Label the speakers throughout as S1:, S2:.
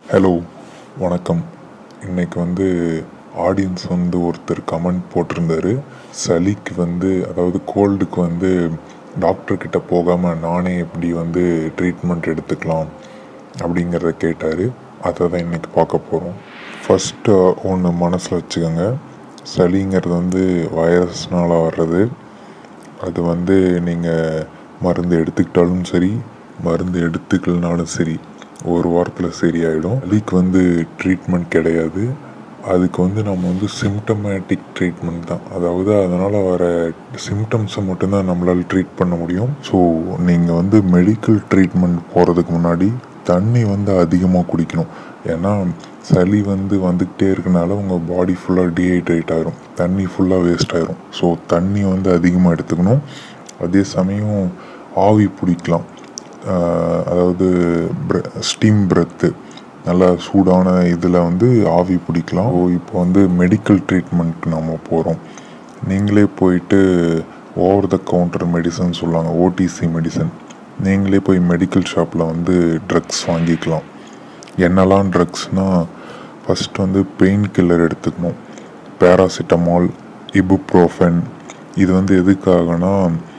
S1: hello வணக்கம் இன்னைக்கு வந்து ஆடியன்ஸ் வந்து ஒருத்தர் கமெண்ட் போட்டிருந்தாரு சளிக்கு வந்து அதாவது கோல்டுக்கு வந்து டாக்டர் கிட்ட போகாமல் நானே எப்படி வந்து ட்ரீட்மெண்ட் எடுத்துக்கலாம் அப்படிங்கிறத கேட்டார் அதை தான் இன்றைக்கி பார்க்க போகிறோம் ஃபஸ்ட்டு ஒன்று மனசில் வச்சுக்கோங்க சளிங்கிறது வந்து வைரஸ்னால் வர்றது அது வந்து நீங்கள் மருந்து எடுத்துக்கிட்டாலும் சரி மருந்து எடுத்துக்கலனாலும் சரி ஒரு வாரத்தில் சரியாயிடும் வலிக்கு வந்து ட்ரீட்மெண்ட் கிடையாது அதுக்கு வந்து நம்ம வந்து சிம்டமேட்டிக் ட்ரீட்மெண்ட் தான் அதாவது அதனால் வர சிம்டம்ஸை மட்டும்தான் நம்மளால் ட்ரீட் பண்ண முடியும் ஸோ நீங்கள் வந்து மெடிக்கல் ட்ரீட்மெண்ட் போகிறதுக்கு முன்னாடி தண்ணி வந்து அதிகமாக குடிக்கணும் ஏன்னா சளி வந்து வந்துக்கிட்டே இருக்கனால உங்கள் பாடி ஃபுல்லாக டீஹைட்ரேட் ஆயிரும் தண்ணி ஃபுல்லாக வேஸ்ட் ஆயிரும் ஸோ தண்ணி வந்து அதிகமாக எடுத்துக்கணும் அதே சமயம் ஆவி பிடிக்கலாம் ஆஹ் அதாவது ஸ்டீம் பிரெத்து நல்லா சூடான இதில் வந்து ஆவி பிடிக்கலாம் ஸோ இப்போ வந்து மெடிக்கல் ட்ரீட்மெண்ட்க்கு நம்ம போகிறோம் நீங்களே போயிட்டு ஓவர் த கவுண்டர் மெடிசன் சொல்லுவாங்க ஓடிசி மெடிசன் நீங்களே போய் மெடிக்கல் ஷாப்பில் வந்து ட்ரக்ஸ் வாங்கிக்கலாம் என்னெல்லாம் ட்ரக்ஸ்னால் ஃபஸ்ட் வந்து பெயின் கில்லர் எடுத்துக்கணும் பேராசிட்டமால் இபுப்ரோஃபன் இது வந்து எதுக்காகனா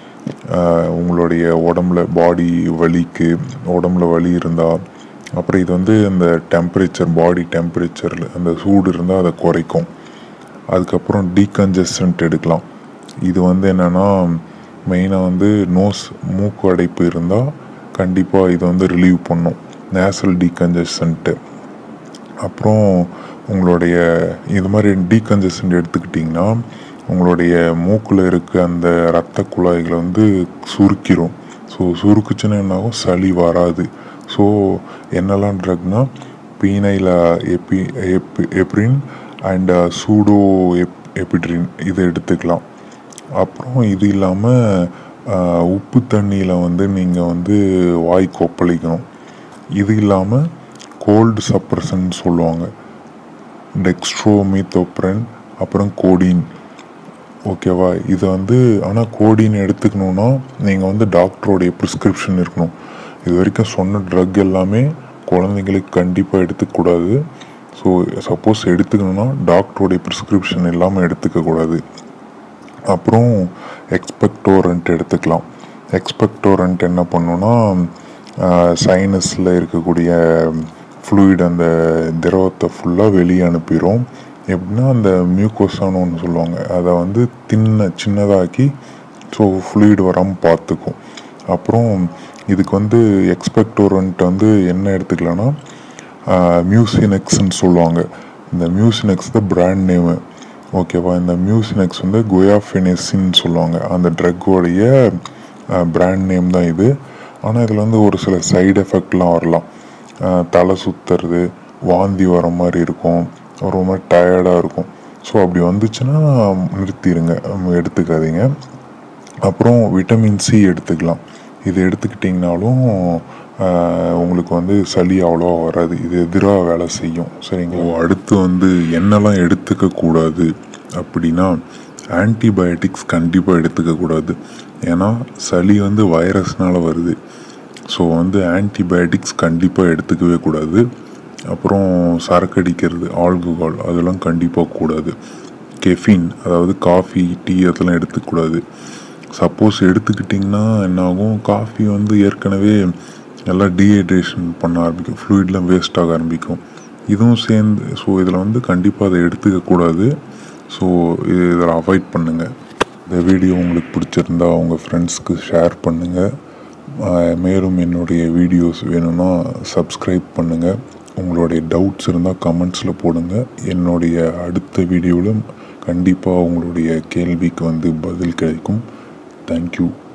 S1: ஆஹ் உங்களுடைய உடம்புல பாடி வலிக்கு உடம்புல வலி இருந்தால் அப்புறம் இது வந்து அந்த டெம்பரேச்சர் பாடி டெம்பரேச்சரில் அந்த சூடு இருந்தால் அதை குறைக்கும் அதுக்கப்புறம் டீகன்ஜஸ்டன்ட் எடுக்கலாம் இது வந்து என்னென்னா மெயினாக வந்து நோஸ் மூக்கு அடைப்பு இருந்தால் கண்டிப்பாக இது வந்து ரிலீவ் பண்ணும் நேசல் டீகன்ஜஸ்டன்ட்டு அப்புறம் உங்களுடைய இது மாதிரி டீகன்ஜஸ்டன்ட் எடுத்துக்கிட்டிங்கன்னா உங்களுடைய மூக்கில் இருக்க அந்த இரத்த குழாய்களை வந்து சுருக்கிரும் ஸோ சுருக்குச்சுன்னா என்னாகும் சளி வராது ஸோ என்னெல்லாம் ட்ரக்னா phenylephrine and pseudoephedrine இதை எடுத்துக்கலாம் அப்புறம் இது இல்லாமல் உப்பு தண்ணியில் வந்து நீங்கள் வந்து வாய் கொப்பளிக்கணும் இது இல்லாமல் கோல்டு சப்ரஷன் சொல்லுவாங்க டெக்ஸ்ட்ரோமித்தோப்ரன் அப்புறம் கோடின் ஓகேவா இது வந்து ஆனால் கோடின் எடுத்துக்கணுன்னா நீங்கள் வந்து டாக்டரோடைய ப்ரிஸ்கிரிப்ஷன் இருக்கணும் இது வரைக்கும் சொன்ன ட்ரக் எல்லாமே குழந்தைங்களுக்கு கண்டிப்பாக எடுத்துக்கூடாது ஸோ சப்போஸ் எடுத்துக்கணுன்னா டாக்டரோடைய ப்ரிஸ்கிரிப்ஷன் இல்லாமல் எடுத்துக்கக்கூடாது அப்புறம் எக்ஸ்பெக்டோரண்ட் எடுத்துக்கலாம் எக்ஸ்பெக்டோரண்ட் என்ன பண்ணுன்னா சைனஸில் இருக்கக்கூடிய ஃப்ளூயிட் அந்த திரவத்தை ஃபுல்லாக வெளியே அனுப்பிடும் எப்படின்னா அந்த மியூக்கோசான்னு ஒன்று சொல்லுவாங்க அதை வந்து தின்ன சின்னதாக்கி ஸோ ஃப்ளூயிட் வராமல் பார்த்துக்கும் அப்புறம் இதுக்கு வந்து எக்ஸ்பெக்டோரண்ட் வந்து என்ன எடுத்துக்கலாம்னா மியூசினெக்ஸ்ன்னு சொல்லுவாங்க இந்த மியூசினெக்ஸ் தான் பிராண்ட் நேமு ஓகேவா இந்த மியூசினெக்ஸ் வந்து குயாஃபெனெசின்னு சொல்லுவாங்க அந்த ட்ரக்கோடைய பிராண்ட் நேம் தான் இது ஆனால் இதில் வந்து ஒரு சில சைடு எஃபெக்ட்லாம் வரலாம் ஆஹ் தலை சுற்றுறது வாந்தி வர மாதிரி இருக்கும் ஒரு மாதிரி டயர்டாக இருக்கும் ஸோ அப்படி வந்துச்சுன்னா நிறுத்திடுங்க உம், எடுத்துக்காதீங்க அப்புறம் விட்டமின் சி எடுத்துக்கலாம் இது எடுத்துக்கிட்டிங்கனாலும் ஆஹ், உங்களுக்கு வந்து சளி அவ்வளோவா வராது இது எதிராக வேலை செய்யும் சரிங்களா அடுத்து வந்து என்னெல்லாம் எடுத்துக்க கூடாது அப்படின்னா ஆன்டிபயோட்டிக்ஸ் கண்டிப்பாக எடுத்துக்க கூடாது ஏன்னா சளி வந்து வைரஸ்னால வருது ஸோ வந்து ஆன்டிபயோட்டிக்ஸ் கண்டிப்பாக எடுத்துக்கவே கூடாது அப்புறம் சரக்கு அடிக்கிறது ஆல்கஹால் அதெல்லாம் கண்டிப்பாக கூடாது கெஃபின் அதாவது காஃபி டீ அதெல்லாம் எடுத்துக்கூடாது சப்போஸ் எடுத்துக்கிட்டிங்கன்னா என்னாகும் காஃபி வந்து ஏற்கனவே நல்லா டீஹைட்ரேஷன் பண்ண ஆரம்பிக்கும் ஃப்ளூயிட்லாம் வேஸ்ட் ஆக ஆரம்பிக்கும் இதுவும் சேர்ந்து ஸோ இதில் வந்து கண்டிப்பாக அதை எடுத்துக்கக்கூடாது ஸோ இது இதில் அவாய்ட் பண்ணுங்கள் இந்த வீடியோ உங்களுக்கு பிடிச்சிருந்தா உங்கள் ஃப்ரெண்ட்ஸ்க்கு ஷேர் பண்ணுங்கள் மேலும் என்னுடைய வீடியோஸ் வேணும்னா சப்ஸ்கிரைப் பண்ணுங்கள் உங்களுடைய டவுட்ஸ் இருந்தால் கமெண்ட்ஸில் போடுங்க என்னுடைய அடுத்த வீடியோவிலும் கண்டிப்பாக உங்களுடைய கேள்விக்கு வந்து பதில் கிடைக்கும் தேங்க்யூ